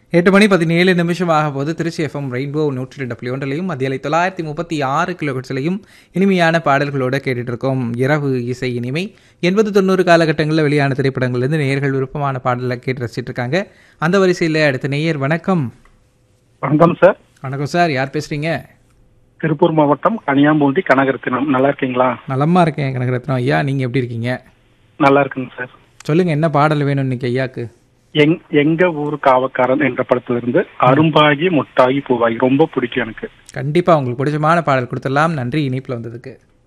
எட்டு மணி பதினேழு நிமிஷம் ஆக போது திருச்சி எஃப்எம் ரெயின்போ நூற்றி ரெண்டு புள்ளி ஒன்றிலையும் மதியலை தொள்ளாயிரத்தி முப்பத்தி ஆறு கிலோஹெட்ஸ்லையும் இனிமையான பாடல்களோட கேட்டுட்டு இருக்கோம் இரவு இசை இனிமை எண்பது தொண்ணூறு காலகட்டங்களில் வெளியான திரைப்படங்கள்லேருந்து நேயர்கள் விருப்பமான பாடலை கேட்டு ரசிச்சிட்டு இருக்காங்க அந்த வரிசையில் அடுத்த நேயர் வணக்கம் வணக்கம் சார் வணக்கம் சார் யார் பேசுறீங்க திருப்பூர் மாவட்டம் கனியாம்பூண்டி கனகரத்தினம் நல்லா இருக்கீங்களா நலமா இருக்கேன் கனகரத்னம் ஐயா நீங்க எப்படி இருக்கீங்க நல்லா இருக்குங்க சார் சொல்லுங்க என்ன பாடல் வேணும் இன்னைக்கு ஐயாக்கு எங் எங்க ஊர் காவக்காரன் என்ற படத்துல இருந்து அரும்பாகி முட்டாகி பூவாகி ரொம்ப பிடிக்கும் எனக்கு கண்டிப்பா உங்களுக்கு பிடிச்சமான பாடல் கொடுத்துடலாம் நன்றி இனிப்புல வந்ததுக்கு